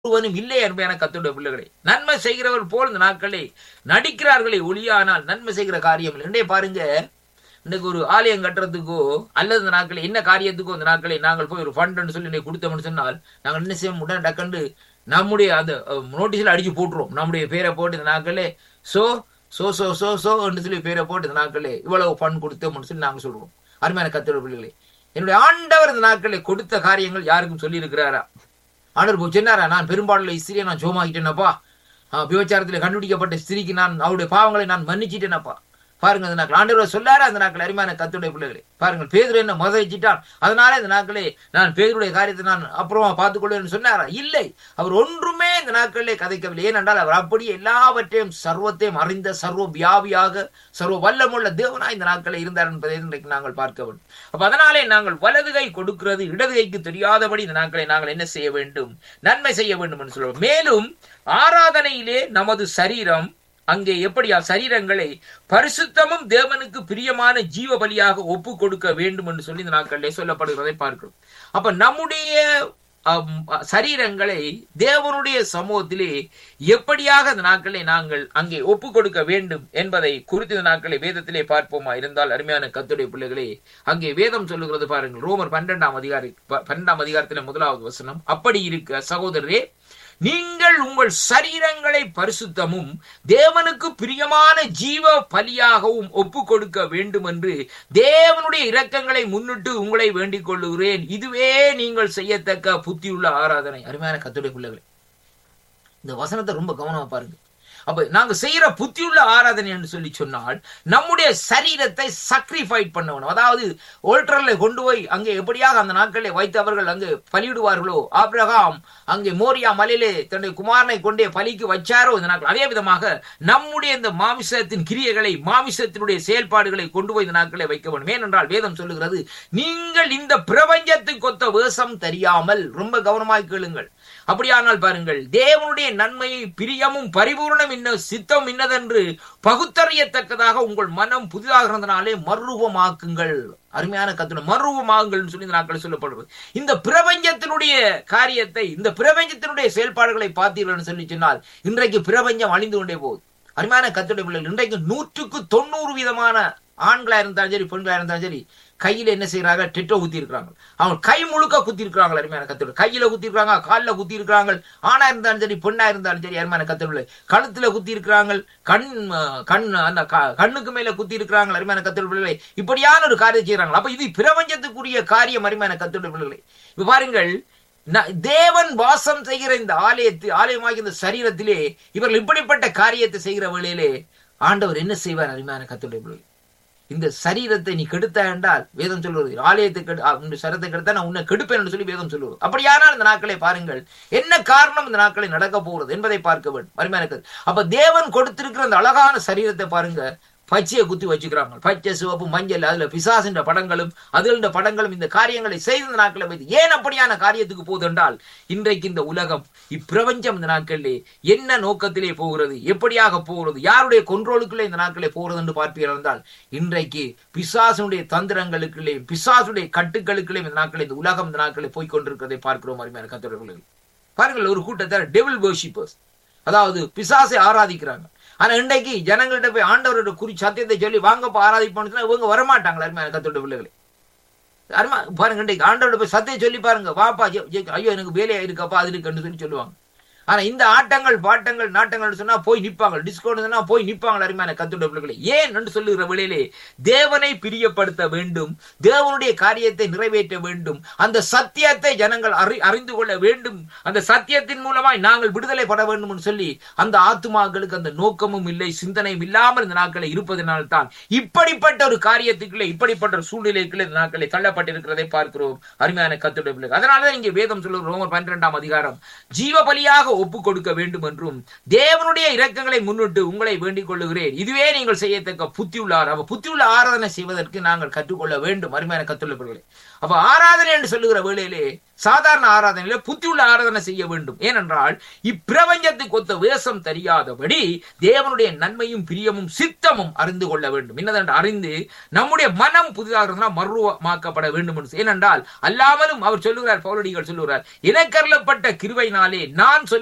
ஒருவனும் இல்லை என்பன கத்துடைய பிள்ளைகளே நன்மை செய்கிறவர் போல் இந்த நாட்களே நடிக்கிறார்களே ஒளியானால் நன்மை செய்கிற காரியம் இல்லை இன்றைய பாருங்க இன்னைக்கு ஒரு ஆலயம் கட்டுறதுக்கோ அல்லது இந்த நாட்களை என்ன காரியத்துக்கோ இந்த நாட்களை நாங்கள் போய் ஒரு ஃபண்ட்னு சொல்லி இன்னைக்கு கொடுத்தோம்னு சொன்னால் நாங்கள் என்ன செய்ய உடனே டக்கண்டு நம்முடைய அந்த நோட்டீஸில் அடிச்சு போட்டுருவோம் நம்முடைய பேரை போட்டு இந்த நாட்களே சோ சோ சோ சோ சோ என்று சொல்லி பேரை போட்டு இந்த நாட்களே இவ்வளவு ஃபண்ட் கொடுத்தோம்னு சொல்லி நாங்கள் சொல்லுவோம் அருமையான கத்தோட பிள்ளைகளே என்னுடைய ஆண்டவர் இந்த நாட்களை கொடுத்த காரியங்கள் யாருக்கும் சொல்லி இருக்கிறாரா ஆண்டவர் போய் சொன்னாரா நான் பெரும்பாலுள்ள ஸ்திரியை நான் ஜோமாக்கிட்டேனப்பா விபச்சாரத்தில் கண்டுபிடிக்கப்பட்ட ஸ்திரிக்கு நான் அவருடைய பாவங்களை நான் மன்னிச்சிட்டேனப்பா பாருங்க அந்த நாட்கள் ஆண்டவர் சொல்லாரு அந்த நாட்கள் அருமையான கத்துடைய பிள்ளைகளே பாருங்கள் பேதுரு என்ன முதலிச்சிட்டான் அதனால இந்த நாட்களே நான் பேதுருடைய காரியத்தை நான் அப்புறமா பார்த்துக்கொள்வேன் சொன்னாரா இல்லை அவர் ஒன்றுமே இந்த நாட்களிலே கதைக்கவில்லை ஏனென்றால் அவர் அப்படியே எல்லாவற்றையும் சர்வத்தையும் அறிந்த சர்வ வியாபியாக சர்வ வல்லமுள்ள தேவனாய் இந்த நாட்களில் இருந்தார் என்பதை இன்றைக்கு நாங்கள் பார்க்க வேண்டும் அப்ப அதனாலே நாங்கள் வலது கை கொடுக்கிறது இடது கைக்கு தெரியாதபடி இந்த நாட்களை நாங்கள் என்ன செய்ய வேண்டும் நன்மை செய்ய வேண்டும் என்று சொல்லுவோம் மேலும் ஆராதனையிலே நமது சரீரம் அங்கே எப்படியா சரீரங்களை பரிசுத்தமும் தேவனுக்கு பிரியமான ஜீவ பலியாக ஒப்பு கொடுக்க வேண்டும் என்று சொல்லி இந்த நாட்களிலே சொல்லப்படுகிறதை பார்க்கிறோம் அப்ப நம்முடைய சரீரங்களை தேவனுடைய சமூகத்திலே எப்படியாக அந்த நாட்களை நாங்கள் அங்கே ஒப்பு கொடுக்க வேண்டும் என்பதை குறித்த இந்த நாட்களை வேதத்திலே பார்ப்போமா இருந்தால் அருமையான கத்துடைய பிள்ளைகளே அங்கே வேதம் சொல்லுகிறது பாருங்கள் ரோமர் பன்னெண்டாம் அதிகாரி பன்னெண்டாம் அதிகாரத்திலே முதலாவது வசனம் அப்படி இருக்க சகோதரரே நீங்கள் உங்கள் சரீரங்களை பரிசுத்தமும் தேவனுக்கு பிரியமான ஜீவ பலியாகவும் ஒப்பு கொடுக்க வேண்டும் என்று தேவனுடைய இரக்கங்களை முன்னிட்டு உங்களை வேண்டிக் கொள்ளுகிறேன் இதுவே நீங்கள் செய்யத்தக்க புத்தியுள்ள ஆராதனை அருமையான கத்துடைய பிள்ளைகளே இந்த வசனத்தை ரொம்ப கவனமா பாருங்க அப்ப நாங்க செய்யற புத்தியுள்ள ஆராதனை என்று சொல்லி சொன்னால் நம்முடைய சரீரத்தை சக்ரிஃபைட் பண்ணணும் அதாவது ஓல்டர்ல கொண்டு போய் அங்கே எப்படியாக அந்த நாட்களில் வைத்தவர்கள் அங்கு பலியிடுவார்களோ ஆப்ரகாம் அங்கே மோரியா மலையிலே தன்னுடைய குமாரனை கொண்டே பலிக்கு வச்சாரோ இந்த நாட்கள் அதே விதமாக நம்முடைய இந்த மாமிசத்தின் கிரியைகளை மாமிசத்தினுடைய செயல்பாடுகளை கொண்டு போய் இந்த நாட்களை வைக்க வேண்டும் ஏனென்றால் வேதம் சொல்லுகிறது நீங்கள் இந்த பிரபஞ்சத்துக்கு ஒத்த வேஷம் தெரியாமல் ரொம்ப கவனமாய் கேளுங்கள் அப்படியானால் பாருங்கள் தேவனுடைய நன்மையை பிரியமும் பரிபூர்ணம் இன்ன சித்தம் இன்னதென்று பகுத்தறியத்தக்கதாக உங்கள் மனம் புதிதாகிறதுனாலே மறுரூபமாக்குங்கள் அருமையான கத்துணை மறுரூபமாகுங்கள் சொல்லி இந்த நாட்கள் சொல்லப்படுறது இந்த பிரபஞ்சத்தினுடைய காரியத்தை இந்த பிரபஞ்சத்தினுடைய செயல்பாடுகளை பார்த்தீர்கள் சொல்லி சொன்னால் இன்றைக்கு பிரபஞ்சம் அழிந்து கொண்டே போகுது அருமையான கத்துடைய பிள்ளைகள் இன்றைக்கு நூற்றுக்கு தொண்ணூறு விதமான ஆண்களா இருந்தாலும் சரி பெண்களா இருந்தாலும் சரி கையில என்ன செய்யறாங்க டெட்டோ குத்தி இருக்கிறாங்க அவங்க கை முழுக்க குத்தி இருக்கிறாங்க அருமையான கத்தோட கையில குத்தி இருக்காங்க காலில் குத்தி இருக்கிறாங்க ஆணா இருந்தாலும் சரி பெண்ணா இருந்தாலும் சரி அருமையான கத்தோட கழுத்துல குத்தி இருக்கிறாங்க கண் கண் அந்த கண்ணுக்கு மேல குத்தி இருக்கிறாங்க அருமையான கத்தோட பிள்ளைகளை இப்படியான ஒரு காரியம் செய்யறாங்க அப்ப இது பிரபஞ்சத்துக்குரிய காரியம் அருமையான கத்தோட பிள்ளைகளை இப்ப பாருங்கள் தேவன் வாசம் செய்கிற இந்த ஆலயத்து ஆலயமாகி இந்த சரீரத்திலே இவர்கள் இப்படிப்பட்ட காரியத்தை செய்கிற வேளையிலே ஆண்டவர் என்ன செய்வார் அருமையான கத்துடைய பிள்ளை இந்த சரீரத்தை நீ கெடுத்த என்றால் வேதம் சொல்லுவது ஆலயத்தை கெடு சரத்தை கெடுத்தா நான் உன்னை கெடுப்பேன் என்று சொல்லி வேதம் சொல்லுவது அப்படியானால் இந்த நாட்களை பாருங்கள் என்ன காரணம் இந்த நாட்களை நடக்க போகிறது என்பதை பார்க்க வேண்டும் அருமையான அப்ப தேவன் கொடுத்திருக்கிற அந்த அழகான சரீரத்தை பாருங்க பச்சையை குத்தி வச்சுக்கிறாங்க பச்சை சிவப்பு மஞ்சள் அதுல பிசாசின்ற படங்களும் அதுல படங்களும் இந்த காரியங்களை செய்த நாட்களை வைத்து ஏன் அப்படியான காரியத்துக்கு போகுது என்றால் இன்றைக்கு இந்த உலகம் இப்பிரபஞ்சம் இந்த நாட்களிலே என்ன நோக்கத்திலே போகிறது எப்படியாக போகிறது யாருடைய கொன்றோலுக்குள்ளே இந்த நாட்களே போகிறது என்று பார்ப்பீர்கள் என்றால் இன்றைக்கு பிசாசனுடைய தந்திரங்களுக்குள்ளே பிசாசுடைய கட்டுக்களுக்குள்ளே இந்த நாட்களே இந்த உலகம் இந்த நாட்களே போய்கொண்டிருக்கிறதை பார்க்கிறோம் அருமையான கத்தோடர்கள் பாருங்கள் ஒரு கூட்டத்தை டெவில் வர்ஷிப்பர்ஸ் அதாவது பிசாசை ஆராதிக்கிறாங்க ஆனா இன்றைக்கு ஜனங்கள்கிட்ட போய் ஆண்டவரோட குறி சத்தியத்தை சொல்லி வாங்கப்பா ஆராதிப்போம்னு இவங்க வரமாட்டாங்களா அருமையான கத்தோட பிள்ளைகளை அருமா பாருங்க இன்றைக்கு ஆண்டவரோட போய் சத்தியம் சொல்லி பாருங்க வாப்பா ஐயோ எனக்கு வேலையா இருக்கப்பா அது இருக்குன்னு சொல்லி சொல்லுவாங்க ஆனா இந்த ஆட்டங்கள் பாட்டங்கள் நாட்டங்கள் சொன்னா போய் நிப்பாங்க டிஸ்கவுண்ட் சொன்னா போய் நிப்பாங்க அருமையான கத்துடைய பிள்ளைகளை ஏன் என்று சொல்லுகிற வேளையிலே தேவனை பிரியப்படுத்த வேண்டும் தேவனுடைய காரியத்தை நிறைவேற்ற வேண்டும் அந்த சத்தியத்தை ஜனங்கள் அறி அறிந்து கொள்ள வேண்டும் அந்த சத்தியத்தின் மூலமாய் நாங்கள் விடுதலை பட வேண்டும் என்று சொல்லி அந்த ஆத்துமாக்களுக்கு அந்த நோக்கமும் இல்லை சிந்தனையும் இல்லாமல் இந்த நாட்களை இருப்பதனால் தான் இப்படிப்பட்ட ஒரு காரியத்துக்குள்ளே இப்படிப்பட்ட ஒரு சூழ்நிலைக்குள்ளே இந்த நாட்களை தள்ளப்பட்டிருக்கிறதை பார்க்கிறோம் அருமையான கத்துடைய பிள்ளைகள் அதனாலதான் இங்கே வேதம் சொல்லுகிற ரோமர் பன்னிரெண்டாம் அதிகாரம் ஜீவ பலியாக ஒப்பு கொடுக்க வேண்டும் என்றும் தேவனுடைய இரக்கங்களை முன்னிட்டு உங்களை வேண்டிக் கொள்ளுகிறேன் இதுவே நீங்கள் செய்யத்தக்க புத்தியுள்ளார் அவ புத்தியுள்ள ஆராதனை செய்வதற்கு நாங்கள் கற்றுக்கொள்ள வேண்டும் அருமையான கத்துள்ளவர்களே அப்ப ஆராதனை என்று சொல்லுகிற வேளையிலே சாதாரண ஆராதனையில புத்தியுள்ள ஆராதனை செய்ய வேண்டும் ஏனென்றால் இப்பிரபஞ்சத்துக்கு ஒத்த வேஷம் தெரியாதபடி தேவனுடைய நன்மையும் பிரியமும் சித்தமும் அறிந்து கொள்ள வேண்டும் என்னதென்று அறிந்து நம்முடைய மனம் புதிதாக இருந்தால் மருவமாக்கப்பட வேண்டும் என்று ஏனென்றால் அல்லாமலும் அவர் சொல்லுகிறார் பௌரடிகள் சொல்லுகிறார் எனக்கருளப்பட்ட கிருவையினாலே நான்